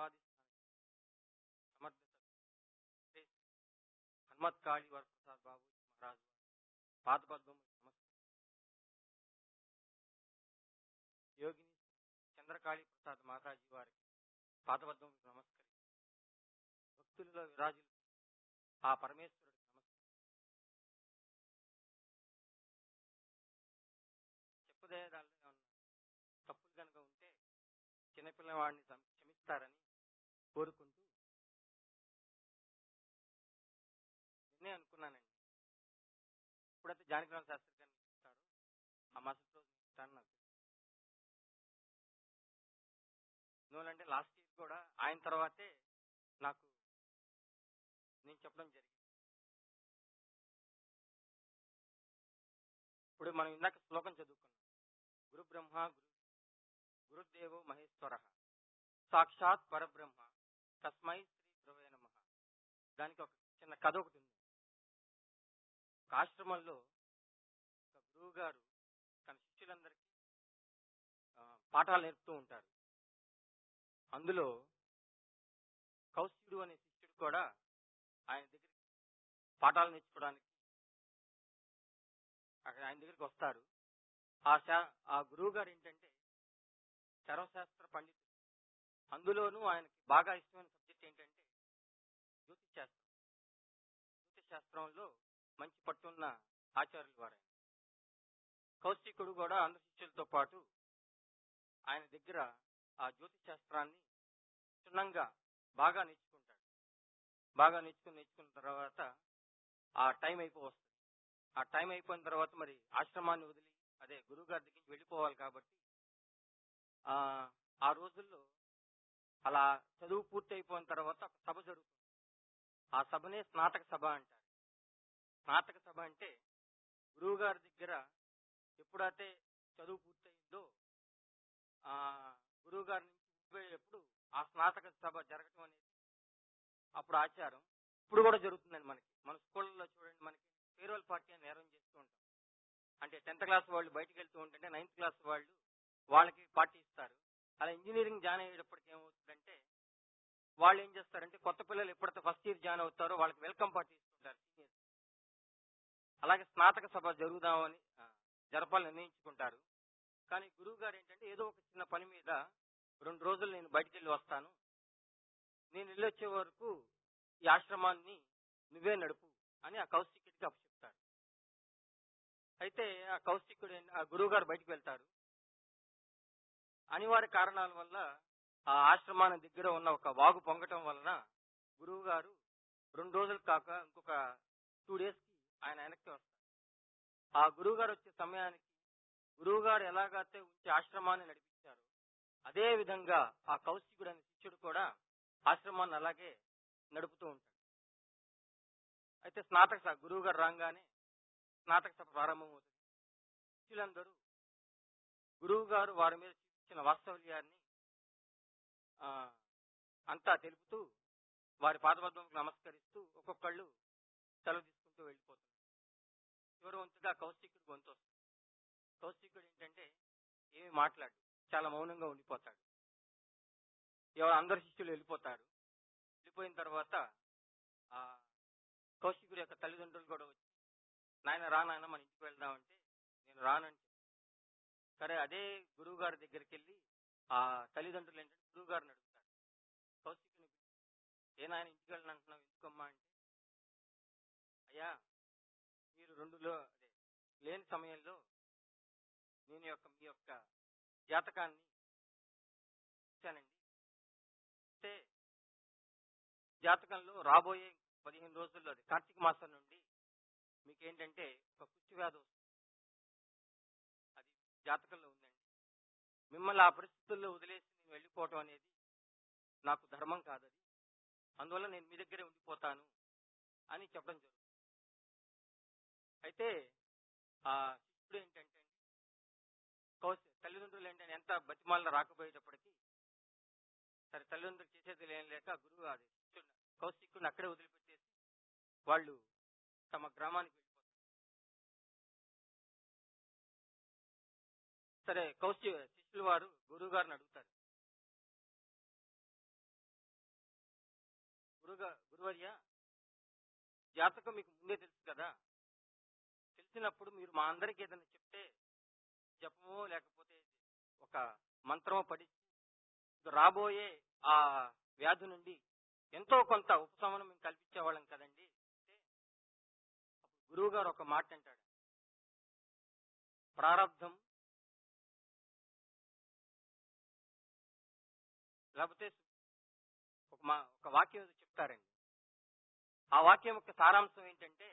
సమాధి సమర్థ శ్రీ హనుమత్ కాళీ వరప్రసాద్ బాబు మహారాజు పాదపద్మము నమస్కారం యోగిని చంద్రకాళీ ప్రసాద్ మాతాజీ వారికి పాదపద్మము నమస్కరి భక్తులలో విరాజులు ఆ పరమేశ్వరుడికి నమస్కారం చెప్పదే దానిలో ఏమన్నా తప్పులు కనుక ఉంటే చిన్నపిల్లవాడిని సం- క్షమిస్తారని కోరుకుంటూ నిన్నే అనుకున్నానండి ఇప్పుడైతే జానకిరామ శాస్త్రి గారిని ఇస్తారు ఆ మరుసటి రోజు ఇస్తాను నాకు తెలుసు. ఎందువల్లంటే లాస్ట్ ఇయర్ కూడా ఆయన తర్వాతే నాకు నేను చెప్పడం జరిగింది ఇప్పుడు మనం ఇందాక శ్లోకం చదువుకున్నాం గురు బ్రహ్మ గురు గురుదేవో మహేశ్వర సాక్షాత్ పరబ్రహ్మ తస్మై శ్రీ గురవే నమ దానికి ఒక చిన్న కథ ఒకటి ఉంది ఒక ఆశ్రమంలో ఒక గురువు గారు తన శిష్యులందరికీ ఆ, పాఠాలు నేర్పుతూ ఉంటారు అందులో కౌశికుడు అనే శిష్యుడు కూడా ఆయన దగ్గరికి పాఠాలు నేర్చుకోవడానికి అక్కడ ఆయన దగ్గరికి వస్తారు ఆ శా ఆ గురువు గారు ఏంటంటే సర్వశాస్త్ర పండితుడు అందులోనూ ఆయనకి బాగా ఇష్టమైన సబ్జెక్ట్ ఏంటంటే జ్యోతిష్ శాస్త్రం జ్యోతిష్ శాస్త్రంలో మంచి పట్టున్న ఆచార్యులు వారు ఆయన కౌశికుడు కూడా అందరి శిష్యులతో పాటు ఆయన దగ్గర ఆ జ్యోతిష్ శాస్త్రాన్ని క్షుణ్ణంగా బాగా నేర్చుకుంటాడు బాగా నేర్చుకుని నేర్చుకున్న తర్వాత ఆ టైం అయిపో వస్తుంది ఆ టైం అయిపోయిన తర్వాత మరి ఆశ్రమాన్ని వదిలి అదే గురువు గారి దగ్గర నుంచి వెళ్ళిపోవాలి కాబట్టి ఆ ఆ రోజుల్లో అలా చదువు పూర్తి అయిపోయిన తర్వాత ఒక సభ జరుగుతుంది ఆ సభనే స్నాతక సభ అంటారు స్నాతక సభ అంటే గురువు గారి దగ్గర ఎప్పుడైతే చదువు పూర్తయిందో ఆ గురువు గారి నుంచి వెళ్ళిపోయేటప్పుడు ఆ స్నాతక సభ జరగటం అనేది అప్పుడు ఆచారం ఇప్పుడు కూడా జరుగుతుందండి మనకి మన స్కూళ్ళలో చూడండి మనకి ఫేర్వెల్ పార్టీ అని అరేంజ్ చేస్తూ ఉంటాం అంటే టెన్త్ క్లాస్ వాళ్ళు బయటికి వెళ్తూ ఉంటుంటే నైన్త్ క్లాస్ వాళ్ళు వాళ్ళకి పార్టీ ఇస్తారు అలా ఇంజనీరింగ్ జాయిన్ అయ్యేటప్పటికి ఏమవుతుందంటే వాళ్ళు ఏం చేస్తారంటే కొత్త పిల్లలు ఎప్పుడైతే ఫస్ట్ ఇయర్ జాయిన్ అవుతారో వాళ్ళకి వెల్కమ్ పార్టీ ఇస్తుంటారు సీనియర్స్ అలాగే స్నాతక సభ జరుగుదామని ఆ, జరపాలని నిర్ణయించుకుంటారు కానీ గురువు గారు ఏంటంటే ఏదో ఒక చిన్న పని మీద రెండు రోజులు నేను బయటికి వెళ్ళి వస్తాను నేను వెళ్ళి వచ్చే వరకు ఈ ఆశ్రమాన్ని నువ్వే నడుపు అని ఆ కౌశికుడికి అప్పచెప్తారు అయితే ఆ కౌశికుడు ఏం- ఆ గురువు గారు బయటికి వెళ్తారు అనివార్య కారణాల వల్ల ఆ ఆశ్రమాన్ని దగ్గర ఉన్న ఒక వాగు పొంగటం వలన గురువు గారు రెండు రోజులు కాక ఇంకొక టూ డేస్ కి ఆయన వెనక్కి వస్తారు ఆ గురువు గారు వచ్చే సమయానికి గురువు గారు ఎలాగైతే ఉంచి ఆశ్రమాన్ని నడిపించారు అదే విధంగా ఆ కౌశికుడు అనే శిష్యుడు కూడా ఆశ్రమాన్ని అలాగే నడుపుతూ ఉంటాడు అయితే స్నాతక సభ గురువు గారు రాగానే స్నాతక సభ ప్రారంభమవుతుంది శిష్యులందరూ గురువు గారు వారి మీద చూపించిన వాస్తవ్యాన్ని ఆ, అంతా తెలుపుతూ వారి పాదపద్మకు నమస్కరిస్తూ ఒక్కొక్కళ్ళు సెలవు తీసుకుంటూ వెళ్ళిపోతున్నారు చివరి వంతుగా కౌశికుడు గొంతు వస్తుంది కౌశికుడు ఏంటంటే ఏమి మాట్లాడు చాలా మౌనంగా ఉండిపోతాడు ఎవరు అందరు శిష్యులు వెళ్ళిపోతారు వెళ్ళిపోయిన తర్వాత ఆ కౌశికుడి యొక్క తల్లిదండ్రులు కూడా వచ్చి నాయన రా నాయన మన ఇంటికి వెళ్దామంటే నేను రానంటే సరే అదే గురువు గారి దగ్గరికి వెళ్ళి ఆ తల్లిదండ్రులు ఏంటంటే గురువు గారిని అడుగుతారు కౌశికుని పిలిచి, ఏ నాయన ఇంటికి వెళ్ళను అంటున్నావు ఎందుకమ్మా అంటే అయ్యా మీరు రెండులో అదే లేని సమయంలో నేను యొక్క మీ యొక్క జాతకాన్ని ఇచ్చానండి అంటే జాతకంలో రాబోయే పదిహేను రోజుల్లో అది కార్తీక మాసం నుండి మీకేంటంటే ఒక కుష్టి వ్యాధి వస్తుంది అది జాతకంలో ఉందండి మిమ్మల్ని ఆ పరిస్థితుల్లో వదిలేసి నేను వెళ్ళిపోవటం అనేది నాకు ధర్మం కాదది అందువల్ల నేను మీ దగ్గరే ఉండిపోతాను అని చెప్పడం జరుగుతుంది అయితే ఆ శిష్యుడు ఏంటంటే కౌశ తల్లిదండ్రులు ఏంటంటే ఎంత బతిమాలిన రాకపోయేటప్పటికీ సరే తల్లిదండ్రులు చేసేది ఏం లేక గురువు అది శిష్యుడు కౌశికుడిని అక్కడే వదిలిపెట్టేసి వాళ్ళు తమ గ్రామానికి వెళ్ళిపోతారు సరే కౌశి శిష్యులు వారు గురువు గారిని అడుగుతారు గురువర్య జాతకం మీకు ముందే తెలుసు కదా తెలిసినప్పుడు మీరు మా అందరికి ఏదైనా చెప్తే జపమో లేకపోతే ఒక మంత్రమో పడి రాబోయే ఆ వ్యాధి నుండి ఎంతో కొంత ఉపశమనం మేము కల్పించేవాళ్ళం కదండి అంటే అప్పుడు గురువు గారు ఒక మాట అంటాడు ప్రారంధం లేకపోతే ఒక మా ఒక వాక్యం ఏదో చెప్తారండి ఆ వాక్యం యొక్క సారాంశం ఏంటంటే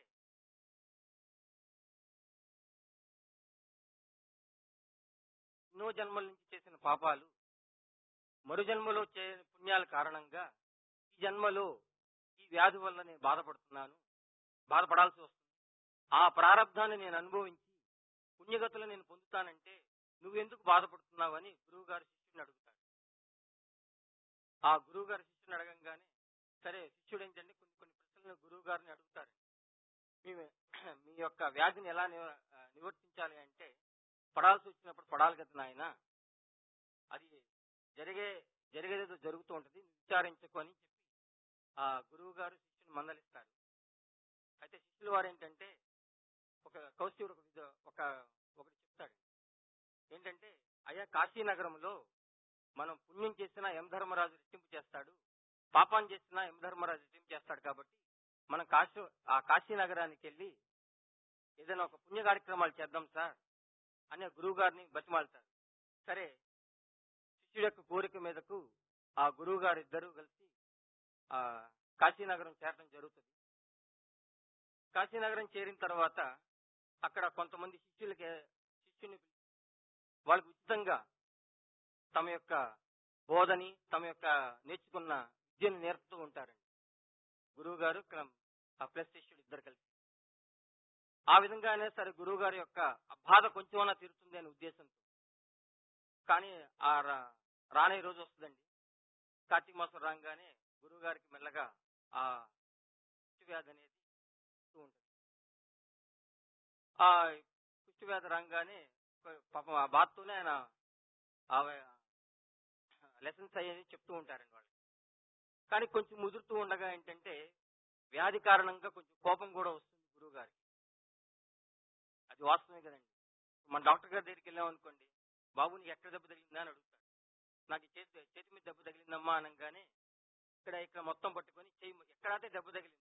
ఎన్నో జన్మల నుంచి చేసిన పాపాలు మరు జన్మలో చేయని పుణ్యాల కారణంగా ఈ జన్మలో ఈ వ్యాధి వల్ల నేను బాధపడుతున్నాను బాధపడాల్సి వస్తుంది ఆ ప్రారంధాన్ని నేను అనుభవించి పుణ్యగతులు నేను పొందుతానంటే నువ్వెందుకు బాధపడుతున్నావని గురువు గారు శిష్యుడిని అడుగుతాడు ఆ గురువు గారు శిష్యుని అడగంగానే సరే శిష్యుడు ఏంటంటే కొన్ని కొన్ని ప్రశ్నలను గురువు గారిని అడుగుతారు మీ మీ యొక్క వ్యాధిని ఎలా నివ- ఆ, నివర్తించాలి అంటే పడాల్సి వచ్చినప్పుడు పడాలి కదా నాయన అది జరిగే జరిగేదేదో జరుగుతూ ఉంటది నువ్వు విచారించుకో అని చెప్పి ఆ గురువు గారు శిష్యుని మందలిస్తారు అయితే శిష్యుల వారు ఏంటంటే ఒక కౌశికుడు ఒక విధ- ఒక ఒకటి చెప్తాడు ఏంటంటే అయ్యా కాశీనగరంలో మనం పుణ్యం చేసినా ఎం ధర్మరాజు రెట్టింపు చేస్తాడు పాపం చేసినా ఎం ధర్మరాజు రెట్టింపు చేస్తాడు కాబట్టి మనం కాశీ ఆ కాశీ నగరానికి వెళ్ళి ఏదైనా ఒక పుణ్య కార్యక్రమాలు చేద్దాం సార్ అని ఆ గురువు గారిని బతిమాలుతారు సరే శిష్యుడి యొక్క కోరిక మీదకు ఆ గురువు గారు ఇద్దరు కలిసి ఆ కాశీనగరం చేరడం జరుగుతుంది కాశీనగరం చేరిన తర్వాత అక్కడ కొంతమంది శిష్యులకి శిష్యుని వాళ్ళకి ఉచితంగా తమ యొక్క బోధని తమ యొక్క నేర్చుకున్న విద్యను నేర్పుతూ ఉంటారండి గురువు గారు ఆ ప్లస్ శిష్యుడు ఇద్దరు కలిసి ఆ విధంగానే సరే గురువు గారి యొక్క ఆ బాధ కొంచెమన్నా తీరుతుంది అనే ఉద్దేశంతో కానీ ఆ రా- రానే రోజు వస్తుందండి కార్తీక మాసం రాగానే గురువు గారికి మెల్లగా ఆ కుష్టి వ్యాధి అనేది వస్తూ ఉంటుంది ఆ కుష్టి వ్యాధి రాగానే పాపం ఆ బాధతోనే ఆయన లెసన్స్ అయ్యని చెప్తూ ఉంటారండి వాళ్ళు కానీ కొంచెం ముదురుతూ ఉండగా ఏంటంటే వ్యాధి కారణంగా కొంచెం కోపం కూడా వస్తుంది గురువు గారికి అది వాస్తవమే కదండి మన డాక్టర్ గారి దగ్గరికి వెళ్ళాం అనుకోండి బాబు నీకు ఎక్కడ దెబ్బ తగిలిందా అని అడుగుతాడు నాకు ఈ చేతి చేతి మీద దెబ్బ తగిలిందమ్మా అనగానే ఇక్కడ ఇక్కడ మొత్తం పట్టుకొని చెయ్యి ఎక్కడైతే దెబ్బ తగిలింది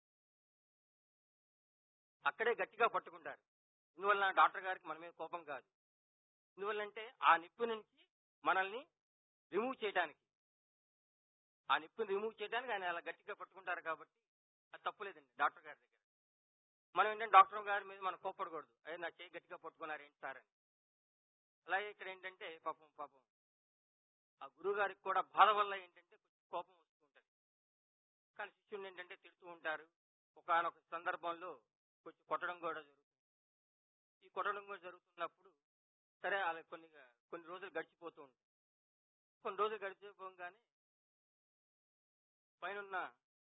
అక్కడే గట్టిగా పట్టుకుంటారు ఇందువల్ల డాక్టర్ గారికి మన మీద కోపం కాదు ఎందువల్లంటే ఆ నిప్పు నుంచి మనల్ని రిమూవ్ చేయడానికి ఆ నిప్పుని రిమూవ్ చేయడానికి ఆయన అలా గట్టిగా పట్టుకుంటారు కాబట్టి అది తప్పులేదండి డాక్టర్ గారి దగ్గర మనం ఏంటంటే డాక్టర్ గారి మీద మనం కోపడకూడదు అదే నా చేయి గట్టిగా పట్టుకున్నారు ఏంటి సార్ అని అలాగే ఇక్కడ ఏంటంటే పాపం పాపం ఆ గురువు గారికి కూడా బాధ వల్ల ఏంటంటే కొంచెం కోపం వస్తూ ఉంటది కానీ శిష్యుడిని ఏంటంటే తిడుతూ ఉంటారు ఒకనొక సందర్భంలో కొంచెం కొట్టడం కూడా జరుగుతుంది ఈ కొట్టడం కూడా జరుగుతున్నప్పుడు సరే అలా కొన్ని కొన్ని రోజులు గడిచిపోతూ ఉంటాయి కొన్ని రోజులు గడిచిపోగానే పైన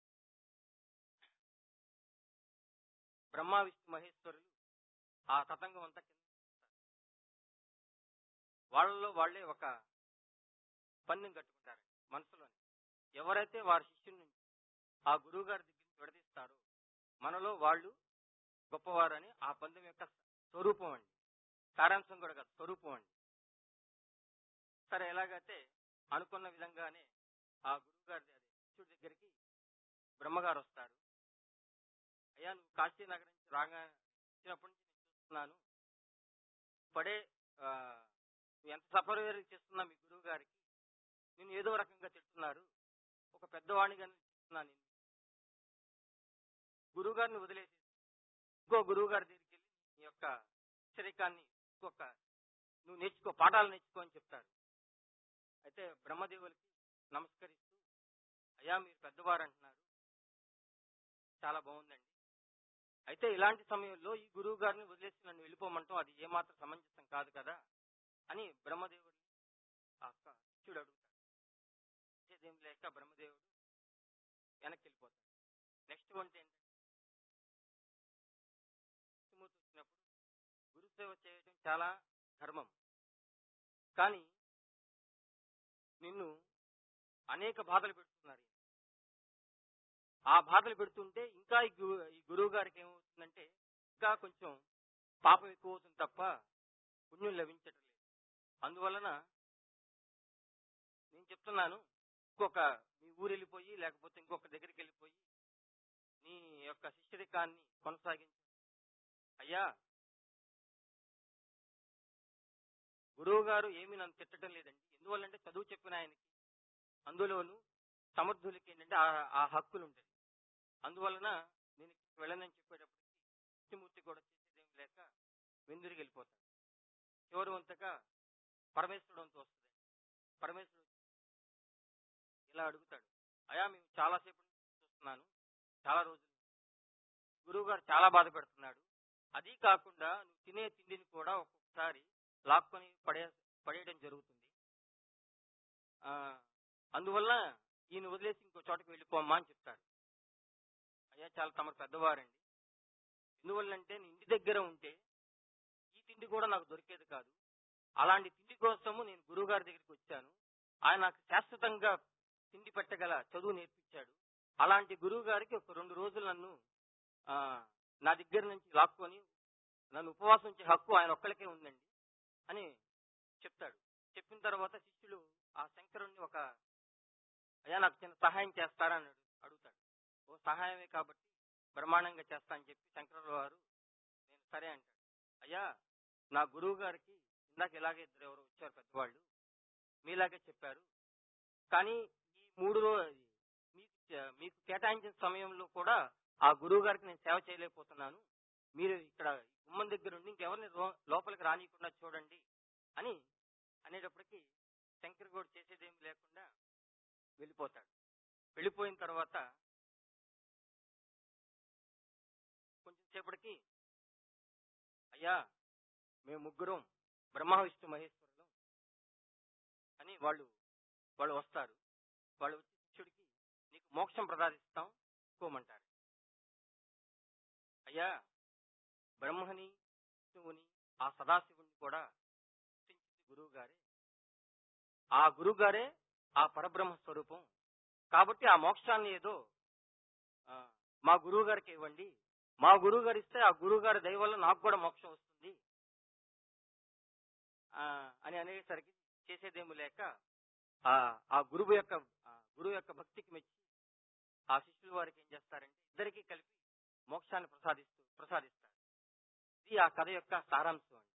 బ్రహ్మ విష్ణు మహేశ్వరులు ఆ తతంగం అంతా కింద వాళ్ళలో వాళ్ళే ఒక పన్నుని కట్టుకుంటారు మనసులోని ఎవరైతే వారి శిష్యుని నుంచి ఆ గురువు గారి దగ్గర నుంచి విడదీస్తారో మనలో వాళ్ళు గొప్పవారని ఆ పందెం యొక్క స్వరూపం అండి సారాంశం కూడా కాదు స్వరూపం అండి సరే ఎలాగైతే అనుకున్న విధంగానే ఆ గురువు గారి అదే శిష్యుడి దగ్గరికి బ్రహ్మగారు వస్తారు అయ్యా నువ్వు కాశీ నగరం నుంచి రాగా వచ్చినప్పటి నుంచి నేను చూస్తున్నాను పడే ఆ, నువ్వు ఎంత సఫర్ చేస్తున్నా మీ గురువు గారికి నేను ఏదో రకంగా తిడుతున్నారు ఒక పెద్దవాణిగా చెప్తున్నాను నేను గురువు గారిని వదిలేసి ఇంకో గురువు గారి దగ్గరికి వెళ్ళి నీ యొక్క శరీరాన్ని ఇంకొక నువ్వు నేర్చుకో పాఠాలు నేర్చుకో అని చెప్తారు అయితే బ్రహ్మదేవులకి నమస్కరిస్తూ అయ్యా మీరు పెద్దవారు అంటున్నారు చాలా బాగుందండి అయితే ఇలాంటి సమయంలో ఈ గురువు గారిని వదిలేసి నన్ను వెళ్ళిపోమంటాం అది ఏమాత్రం సమంజసం కాదు కదా అని బ్రహ్మదేవుడు ఆ యొక్క శిష్యుడు అడుగుతాడు చేసేదేం లేక బ్రహ్మదేవుడు వెనక్కి వెళ్ళిపోతాడు నెక్స్ట్ వంట ఏంటంటే విష్ణుమూర్తి వచ్చినప్పుడు గురుసేవ చేయడం చాలా ధర్మం కానీ నిన్ను అనేక బాధలు పెడుతున్నారు ఈయన. ఆ బాధలు పెడుతుంటే ఇంకా ఈ గు- ఈ గురువు గారికి ఏమవుతుందంటే ఇంకా కొంచెం పాపం ఎక్కువ అవుతుంది తప్ప పుణ్యం లభించటం లేదు అందువలన నేను చెప్తున్నాను ఇంకొక మీ ఊరు వెళ్ళిపోయి లేకపోతే ఇంకొక దగ్గరికి వెళ్ళిపోయి నీ యొక్క శిష్యరికాన్ని కొనసాగించు అయ్యా గురువు గారు ఏమీ నన్ను తిట్టడం లేదండి ఎందువల్లంటే చదువు చెప్పిన ఆయనకి అందులోను సమర్థులకి ఏంటంటే ఆ- ఆ హక్కులు ఉంటాయి అందువలన నేను ఇక్కడికి వెళ్ళనని చెప్పేటప్పటికి కృష్ణమూర్తి కూడా చేసేదేం లేక వెందురికి వెళ్ళిపోతాడు చివరి వంతగా పరమేశ్వరుడు వంతు వస్తుంది పరమేశ్వరుడు ఇలా అడుగుతాడు అయా మేము చాలాసేపు నుంచి చూస్తున్నాను చాలా రోజులు గురువు గారు చాలా బాధ పెడుతున్నాడు అది కాకుండా నువ్వు తినే తిండిని కూడా ఒక్కొక్కసారి లాక్కొని పడే పడేయడం జరుగుతుంది ఆ, అందువల్ల ఈయన వదిలేసి ఇంకో చోటకి వెళ్ళిపోమ్మా అని చెప్తాడు అయ్యా చాలా తమరు పెద్దవారండి ఎందువల్లంటే నేను ఇంటి దగ్గర ఉంటే ఈ తిండి కూడా నాకు దొరికేది కాదు అలాంటి తిండి కోసము నేను గురువు గారి దగ్గరికి వచ్చాను ఆయన నాకు శాశ్వతంగా తిండి పెట్టగల చదువు నేర్పించాడు అలాంటి గురువు గారికి ఒక రెండు రోజులు నన్ను ఆ, నా దగ్గర నుంచి లాక్కొని నన్ను ఉపవాసం ఉంచే హక్కు ఆయన ఒక్కరికే ఉందండి అని చెప్తాడు చెప్పిన తర్వాత శిష్యులు ఆ శంకరుణ్ణి ఒక అయ్యా నాకు చిన్న సహాయం చేస్తారా అని అడుగు- అడుగుతాడు ఓ సహాయమే కాబట్టి బ్రహ్మాండంగా చేస్తా అని చెప్పి శంకరుల వారు నేను సరే అంటాడు అయ్యా నా గురువు గారికి ఇందాక ఇలాగే ఇద్దరు ఎవరు వచ్చారు పెద్దవాళ్ళు మీలాగే చెప్పారు కానీ ఈ మూడు రోజు మీకు చే- మీకు కేటాయించిన సమయంలో కూడా ఆ గురువు గారికి నేను సేవ చేయలేకపోతున్నాను మీరు ఇక్కడ గుమ్మం దగ్గర ఉండి ఇంకెవరిని లో- లోపలికి రానియకుండా చూడండి అని అనేటప్పటికి శంకర్ గౌడ్ చేసేదేమి లేకుండా వెళ్ళిపోతాడు వెళ్ళిపోయిన తర్వాత కొంచెం సేపటికి అయ్యా మేము ముగ్గురం బ్రహ్మ విష్ణు మహేశ్వరులు అని వాళ్ళు వాళ్ళు వస్తారు వాళ్ళు వచ్చి శిష్యుడికి నీకు మోక్షం ప్రసాదిస్తాం కోమంటారు అయ్యా బ్రహ్మని విష్ణువుని ఆ సదాశివుని కూడా సృష్టించింది గురువు గారే ఆ గురువు గారే ఆ పరబ్రహ్మ స్వరూపం కాబట్టి ఆ మోక్షాన్ని ఏదో ఆ, మా గురువు గారికి ఇవ్వండి మా గురువు గారు ఇస్తే ఆ గురువు గారి దయ వల్ల నాకు కూడా మోక్షం వస్తుంది ఆ, అని అనేసరికి చేసేదేమీ లేక ఆ ఆ గురువు యొక్క ఆ గురువు యొక్క భక్తికి మెచ్చి ఆ శిష్యుల వారికి ఏం చేస్తారంటే ఇద్దరికీ కలిపి మోక్షాన్ని ప్రసాదిస్తూ ప్రసాదిస్తారు ఇది ఆ కథ యొక్క సారాంశం అండి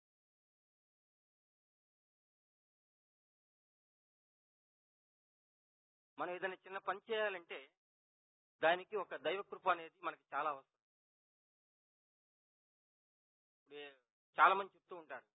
మనం ఏదైనా చిన్న పని చేయాలంటే దానికి ఒక దైవ కృప అనేది మనకి చాలా అవసరం ఇప్పుడు ఏ- చాలా మంది చెప్తూ ఉంటారు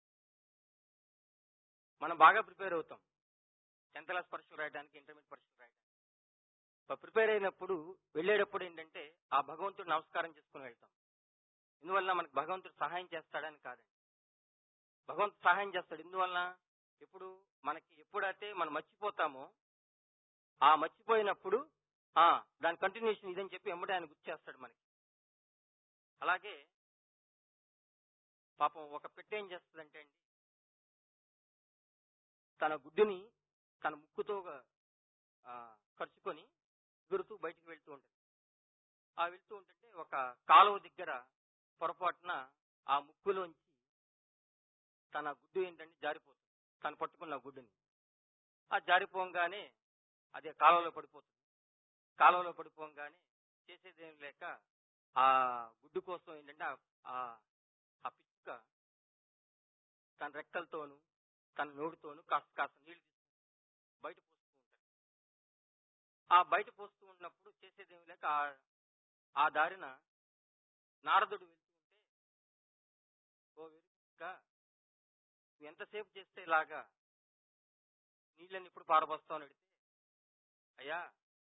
మనం బాగా ప్రిపేర్ అవుతాం టెన్త్ క్లాస్ పరీక్షలు రాయడానికి ఇంటర్మీడియట్ పరీక్షలు రాయడానికి ప్రిపేర్ అయినప్పుడు వెళ్ళేటప్పుడు ఏంటంటే ఆ భగవంతుడు నమస్కారం చేసుకుని వెళ్తాం ఎందువల్ల మనకు భగవంతుడు సహాయం చేస్తాడని కాదండి భగవంతుడు సహాయం చేస్తాడు ఎందువల్ల ఎప్పుడు మనకి ఎప్పుడైతే మనం మర్చిపోతామో ఆ మర్చిపోయినప్పుడు ఆ దాని కంటిన్యూషన్ ఇదని చెప్పి ఎమ్మడే ఆయన గుర్తు చేస్తాడు మనకి అలాగే పాపం ఒక పెట్టె ఏం చేస్తుందంటే అండి తన గుడ్డుని తన ముక్కుతో ఆ, ఖర్చుకొని ఎగురుతూ బయటికి వెళ్తూ ఉంటుంది ఆ వెళ్తూ ఉంటుంటే ఒక కాలువ దగ్గర పొరపాటున ఆ ముక్కులోంచి తన గుడ్డు ఏంటంటే జారిపోతుంది తను పట్టుకున్న గుడ్డుని ఆ జారిపోగానే అదే కాలువలో పడిపోతుంది కాలువలో పడిపోగానే చేసేదేం లేక ఆ గుడ్డు కోసం ఏంటంటే ఆ- ఆ ఆ పిచ్చుక తన రెక్కలతోనూ తన నోటితోనూ కాస్త కాస్త నీళ్లు తీసుకుని బయట పోస్తూ ఉంటాడు ఆ బయట పోస్తూ ఉన్నప్పుడు చేసేదేమి లేక ఆ- ఆ దారిన నారదుడు వెళ్తూ ఉంటే ఓ వెరుక నువ్వు ఎంతసేపు చేస్తే ఇలాగా నీళ్ళని ఇప్పుడు పారబోస్తావు అని అడిగితే అయ్యా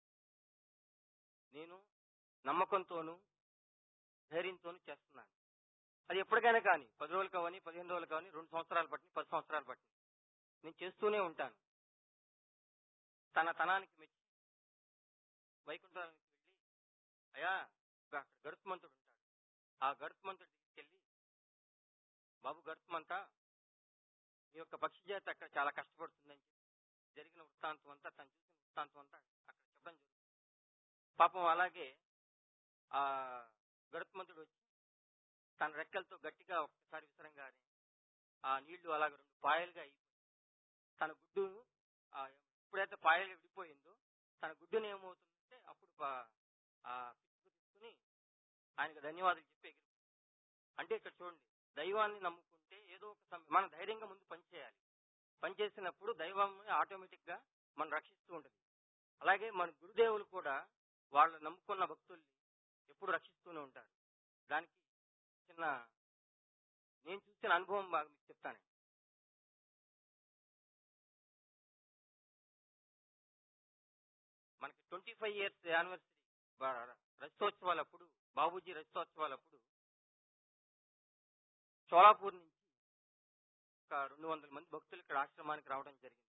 నేను నమ్మకంతోనూ ధైర్యంతోనూ చేస్తున్నాను అది ఎప్పటికైనా కానీ పది రోజులు కావని పదిహేను రోజులు కావని రెండు సంవత్సరాలు పట్టిన పది సంవత్సరాలు పట్టిన నేను చేస్తూనే ఉంటాను తన తనానికి మెచ్చి వైకుంఠానికి వెళ్ళి అయ్యా అక్కడ గరుత్మంతుడు ఉంటాడు ఆ గరుత్మంతుడు తీసుకెళ్ళి బాబు గరుత్మంతా మీ యొక్క పక్షి జాతి అక్కడ చాలా కష్టపడుతుందని చెప్పి జరిగిన వృత్తాంతం అంతా తను చూసిన వృత్తాంతం అంతా అక్కడ చెప్పడం జరుగుతుంది పాపం అలాగే ఆ గరుత్మంతుడు వచ్చి తన రెక్కలతో గట్టిగా ఒక్కసారి విసరంగానే ఆ నీళ్లు అలాగ రెండు పాయలుగా అయిపోయి తన గుడ్డు ఆ ఎప్పుడైతే పాయలుగా విడిపోయిందో తన గుడ్డుని ఏమవుతుందంటే అప్పుడు పా- ఆ పిచ్చుకు తీసుకుని ఆయనకు ధన్యవాదాలు చెప్పి ఎగిరి అంటే ఇక్కడ చూడండి దైవాన్ని నమ్ముకుంటే ఏదో ఒక సమయం మనం ధైర్యంగా ముందు పనిచేయాలి పనిచేసినప్పుడు దైవం ఆటోమేటిక్ గా మనం రక్షిస్తూ ఉంటుంది అలాగే మన గురుదేవులు కూడా వాళ్ళు నమ్ముకున్న భక్తుల్ని ఎప్పుడు రక్షిస్తూనే ఉంటారు దానికి చిన్న నేను చూసిన అనుభవం బాగా మీకు చెప్తాను మనకి ట్వంటీ ఫైవ్ ఇయర్స్ యానివర్సరీ రజతోత్సవాలప్పుడు బాబూజీ రజతోత్సవాలప్పుడు షోలాపూర్ నుంచి ఒక రెండు వందల మంది భక్తులు ఇక్కడ ఆశ్రమానికి రావడం జరిగింది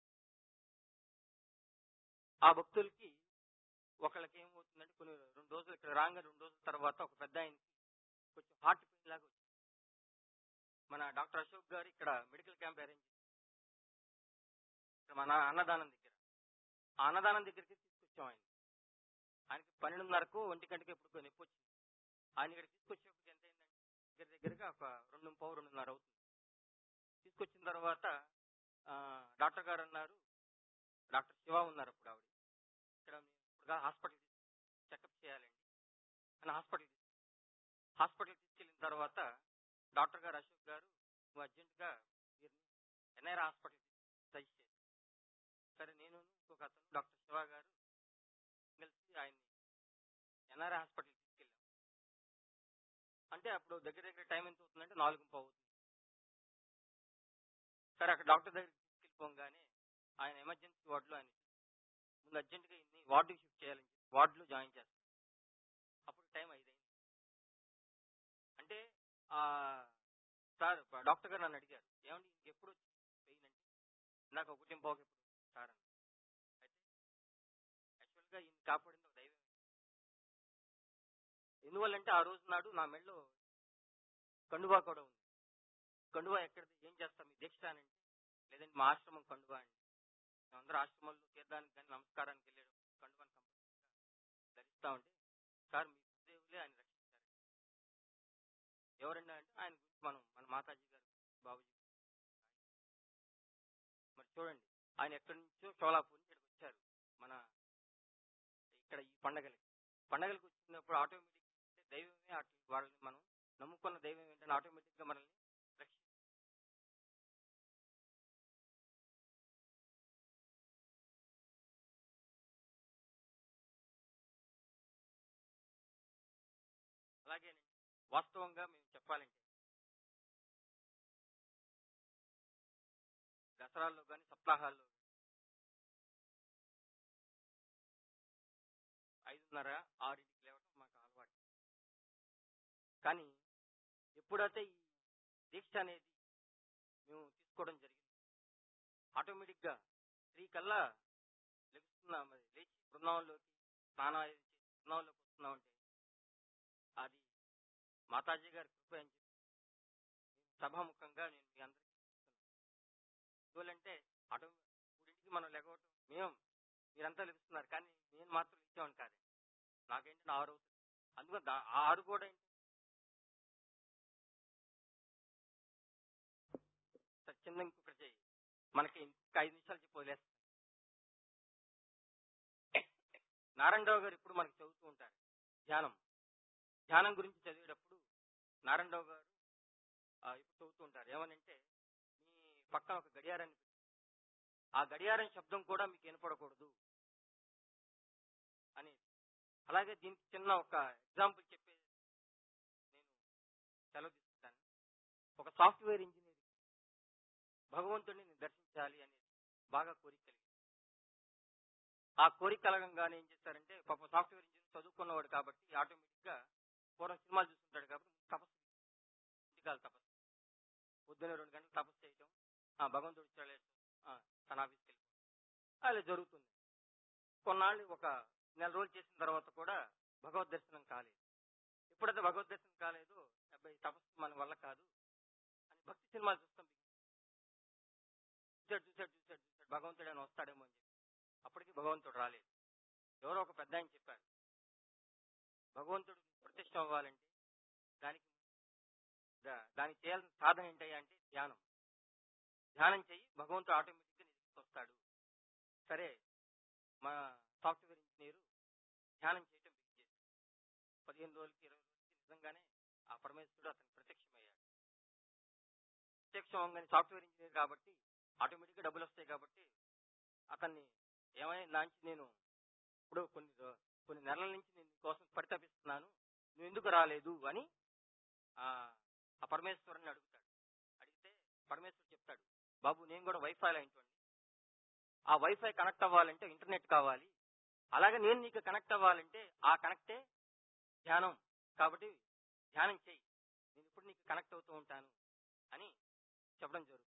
ఆ భక్తులకి ఒకళ్ళకి ఏమవుతుందంటే కొన్ని రెండు రోజులు ఇక్కడ రాగా రెండు రోజుల తర్వాత ఒక పెద్ద ఆయనకి కొంచెం హార్ట్ పెయిన్ లాగా వచ్చింది మన డాక్టర్ అశోక్ గారు ఇక్కడ మెడికల్ క్యాంప్ అరేంజ్ చేశారు ఇక్కడ మన అన్నదానం దగ్గర ఆ అన్నదానం దగ్గరికి తీసుకొచ్చాం ఆయన ఆయనకి పన్నెండున్నరకు ఒంటి గంటకి ఎప్పుడు నొప్పి వచ్చింది ఆయన ఇక్కడ తీసుకొచ్చేప్పుడు ఎంత అయిందంటే దగ్గర దగ్గరగా ఒక రెండు పావు రెండున్నర అవుతుంది తీసుకొచ్చిన తర్వాత ఆ, డాక్టర్ గారు అన్నారు డాక్టర్ శివ ఉన్నారు అప్పుడు ఆవిడ ఇక్కడ మీరు ఇప్పుడు హాస్పిటల్ చెకప్ చేయాలండి అని హాస్పిటల్ హాస్పిటల్ తీసుకెళ్ళిన తర్వాత డాక్టర్ గారు అశోక్ గారు నువ్వు అర్జెంటుగా వీరిని ఎన్ఐఆర్ హాస్పిటల్ సజెస్ట్ చేశారు సరే నేను ఇంకొక అతను డాక్టర్ శివ గారు కలిసి ఆయన్ని ఎన్ఆర్ఐ హాస్పిటల్ తీసుకెళ్ళాం అంటే అప్పుడు దగ్గర దగ్గర టైం ఎంత అవుతుందంటే నాలుగు పావు అవుతుంది సరే అక్కడ డాక్టర్ దగ్గరికి తీసుకెళ్ళిపోగానే ఆయన ఎమర్జెన్సీ వార్డులో ఆయన ముందు అర్జెంటుగా ఇన్ని వార్డుకి షిఫ్ట్ చేయాలని చెప్పి వార్డులో జాయిన్ చేస్తాం అప్పుడు టైం ఐదైంది అంటే ఆ సార్ డాక్టర్ గారు నన్ను అడిగారు ఏమండి ఇంకెప్పుడు పెయిన్ అంటే నాకు ఒకటి పోక ఎప్పుడు సార్ అన్న అయితే యాక్చువల్గా ఈయన కాపాడింది ఒక దైవం ఎందువల్లంటే ఆ రోజు నాడు నా మెడలో కండువా కూడా ఉంది కండువా ఎక్కడిది ఏం చేస్తాం మీ దీక్ష అని అంటే లేదంటే మా ఆశ్రమం కండువా అండి మేమందరూ ఆశ్రమంలో తీర్థానికి కానీ నమస్కారానికి వెళ్ళేటప్పుడు కండువాని కంపల్సరీగా ధరిస్తా ఉంటే సార్ మీ గురుదేవులే ఆయన రక్షించారు ఎవరండి అంటే ఆయన గురించి మనం మన మాతాజీ గారు బాబుజీ మరి చూడండి ఆయన ఎక్కడి నుంచో షోలాపూర్ నుంచి ఇక్కడికి వచ్చారు మన ఇక్కడ ఈ పండగలకి పండగలకు వచ్చినప్పుడు ఆటోమేటిక్ దైవమే అట్లా వాళ్ళని మనం నమ్ముకున్న దైవం ఏంటంటే ఆటోమేటిక్ గా మనల్ని రక్షి అలాగేనండి వాస్తవంగా మేము చెప్పాలంటే దసరాల్లో కానీ సప్తాహాల్లో గాని ఐదున్నర ఆరింటికి లేవటం మాకు అలవాటు కానీ ఎప్పుడైతే ఈ దీక్ష అనేది మేము తీసుకోవడం జరిగింది ఆటోమేటిక్ గా త్రీ కల్లా లెగుస్తున్నాం మరి లేచి బృందావనంలోకి స్నానం అది చేసి బృందావనంలోకి వస్తున్నామంటే అది మాతాజీ గారి కృప అని చెప్పి నేను సభాముఖంగా నేను మీ అందరికీ చెప్తున్నాను ఎందువల్లంటే ఆటో మూడింటికి మనం లెగవటం మేము మీరంతా లెగుస్తున్నారు కానీ నేను మాత్రం ఇచ్చేవాడిని కాదండి నాకేంటంటే ఆరు అవుతుంది అందుకని దా- ఆ ఆరు కూడా ఏంటి సరే, చిన్న ఇంకొకటి చెయ్యి మనకి ఇంకొక ఐదు నిమిషాలు చెప్పి వదిలేస్తాను నారాయణరావు గారు ఇప్పుడు మనకి చదువుతూ ఉంటారు ధ్యానం ధ్యానం గురించి చదివేటప్పుడు నారాయణరావు గారు ఆ, ఇప్పుడు చదువుతూ ఉంటారు ఏమనంటే మీ పక్కన ఒక గడియారాన్ని పెట్టి ఆ గడియారం శబ్దం కూడా మీకు వినపడకూడదు అని అలాగే దీనికి చిన్న ఒక ఎగ్జాంపుల్ చెప్పే నేను సెలవు తీసుకుంటాను ఒక సాఫ్ట్వేర్ ఇంజనీర్ భగవంతుడిని నేను దర్శించాలి అనేది బాగా కోరిక కలిగింది ఆ కోరిక కలగంగానే ఏం చేశారంటే పాప సాఫ్ట్వేర్ ఇంజనీర్ చదువుకున్నవాడు కాబట్టి ఆటోమేటిక్ గా పూర్వం సినిమాలు చూస్తుంటాడు కాబట్టి తపస్సు ఇంటికాల తపస్సు పొద్దున్న రెండు గంటలు తపస్సు చేయటం ఆ భగవంతుడు వచ్చాడు ఆ, తన ఆఫీస్కి వెళ్ళిపోవడం అలా జరుగుతుంది కొన్నాళ్ళు ఒక నెల రోజులు చేసిన తర్వాత కూడా భగవద్ దర్శనం కాలేదు ఎప్పుడైతే భగవద్ దర్శనం కాలేదు అబ్బాయి తపస్సు మన వల్ల కాదు అని భక్తి సినిమాలు చూస్తాం చూశాడు చూశాడు చూశాడు చూశాడు భగవంతుడు అని వస్తాడేమో అని చెప్పి అప్పటికి భగవంతుడు రాలేదు ఎవరో ఒక పెద్ద ఆయన చెప్పారు భగవంతుడు ప్రత్యక్షం అవ్వాలంటే దానికి దా- దానికి చేయాల్సిన సాధన ఏంటయ్యా అంటే ధ్యానం ధ్యానం చెయ్యి భగవంతుడు ఆటోమేటిక్గా నీ దగ్గరికి వస్తాడు సరే మా సాఫ్ట్వేర్ ఇంజనీర్ ధ్యానం చేయటం బిగ్ చేసి పదిహేను రోజులకి ఇరవై రోజులకి నిజంగానే ఆ పరమేశ్వరుడు అతను ప్రత్యక్షమయ్యాడు ప్రత్యక్షం అవ్వగానే సాఫ్ట్వేర్ ఇంజనీర్ కాబట్టి ఆటోమేటిక్గా డబ్బులు వస్తాయి కాబట్టి అతన్ని ఏమైనా నాంచి నేను ఇప్పుడు కొన్ని రో- కొన్ని నెలల నుంచి నేను కోసం పరితపిస్తున్నాను నువ్వు ఎందుకు రాలేదు అని ఆ ఆ పరమేశ్వరుని అడుగుతాడు అడిగితే పరమేశ్వరుడు చెప్తాడు బాబు నేను కూడా వైఫై అయింటండి ఆ వైఫై కనెక్ట్ అవ్వాలంటే ఇంటర్నెట్ కావాలి అలాగే నేను నీకు కనెక్ట్ అవ్వాలంటే ఆ కనెక్టే ధ్యానం కాబట్టి ధ్యానం చెయ్యి నేను ఇప్పుడు నీకు కనెక్ట్ అవుతూ ఉంటాను అని చెప్పడం జరుగుతుంది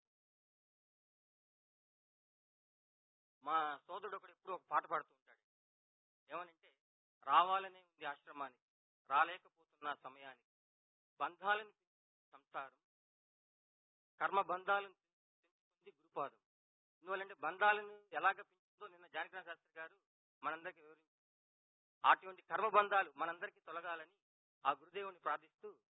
మా సోదరుడు ఒకడు ఎప్పుడు ఒక పాట పాడుతూ ఉంటాడు ఏమనంటే రావాలనే ఉంది ఆశ్రమానికి రాలేకపోతున్న సమయానికి బంధాలను పెంచుతుంది సంసారం కర్మ బంధాలను పెంచుతుంది గురుపాదం ఎందువల్లంటే బంధాలను ఎలాగ పెంచుతుందో నిన్న జానకరామ శాస్త్రి గారు మనందరికీ వివరించారు అటువంటి కర్మ బంధాలు మనందరికీ తొలగాలని ఆ గురుదేవుని ప్రార్థిస్తూ